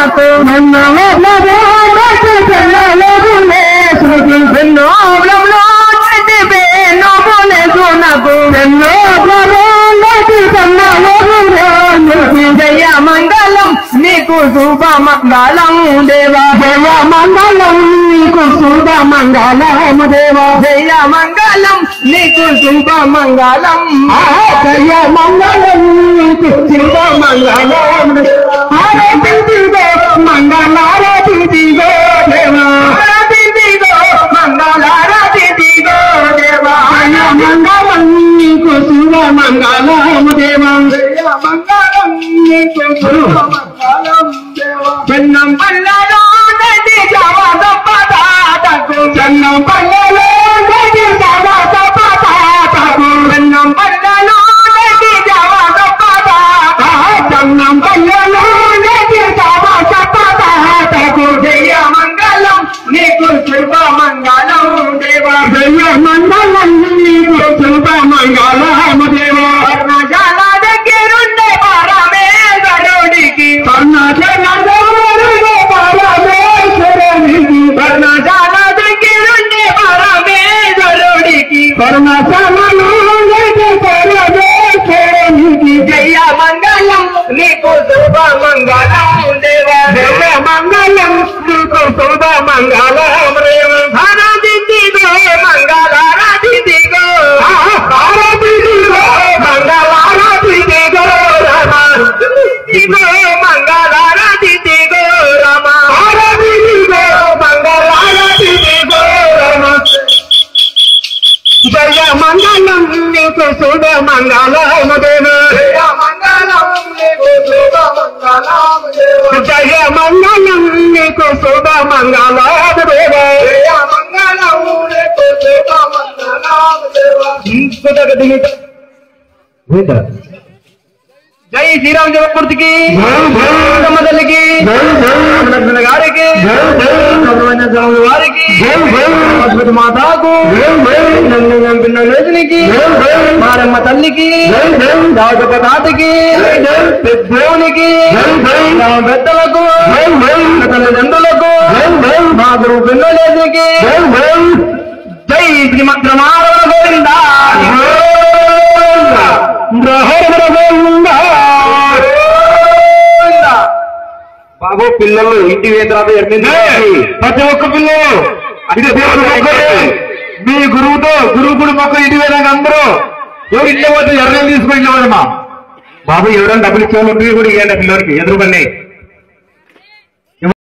నాకు ఎన్నోబ్లంలో చదివే నోబులేదు నాకు జయ మంగళం నీకు శుభ మంగళం దేవా జయ మంగళం నీకు శుభ మంగళం దేవా జయ మంగళం నీకు శుభ మంగళం జయ మంగళం నీకు శుభ మంగళం ఆరతిదిగో మంగళారతిదిగో దేవా ఆరతిదిగో మంగళారతిదిగో దేవా జయ మంగళం నీకు శుభ మంగళం దేవా జయ మంగళం నీకు శుభ మంగళం దేవా చెన్నం పల్లెలో నది జవాద పదాతకు చెన్నం పల్లెలో నది జవాద పదాతకు చెన్నం పల్లెలో నది జవాద పదాత చెన్నం పల్లెలో నది జవాద పదాతకు జయ మంగళం నీకు శుభ మంగళం దేవా జయ మంగళం నీకు శుభ మంగళం దేవా వర్ణజాల దగ్గరుండే పరమేశ్వరుడికి వర్ణజాల దగ్గరుండే పరమేశ్వరుడికి వర్ణజాల దగ్గరుండే పరమేశ్వరుడికి వర్ణజాలలో పరమేశ్వరుడికి జయ మంగళం నీకు శుభ మంగళం దేవా జయ మంగళం నీకు శుభ మంగళం దేవా భారతిదిగో మంగళారతిదిగో భారతిదిగో మంగళారతిదిగో రమ దిగో మంగళారతిదిగో రమ భారతిదిగో మంగళారతిదిగో రమ జయ మంగళం నీకు శుభ మంగళం దేవ జయ మంగళం నీకు శుభ మంగళం దేవ జయ మంగళం నీకు శుభ మంగళం దేవ జయ మంగళం నీకు శుభ మంగళం దేవ జై శ్రీరామ జగత్మూర్తికి రామ తల్లికి లక్ష్మణ గారికి సుబ్రహ్మణ్య స్వామి వారికి సరస్వతి మాతాకు నన్ను చంపిన లేజునికి మారమ్మ తల్లికి దావతప తాతకి పెద్దోనికి నా పెద్దలకు తల్లిదండ్రులకు మా గురువు పిల్లలేజునికి జై శ్రీమంత్రమారవ గోవింద బాబు పిల్లలు ఇంటి వేసిన తర్వాత ఎర్నింది ప్రతి ఒక్క పిల్లలు ఇది దేవుడు మొక్కలు మీ గురువుతో గురువు గుడి మొక్క ఇంటి వేదాక అందరూ ఎవరు ఇల్లే పోతే ఎర్రలు తీసుకుని ఇల్లవదమ్మా బాబు ఎవరైనా డబ్బులు ఇచ్చేవాళ్ళు ఉంటే కూడా ఇవ్వండి పిల్లలకి ఎదురు పని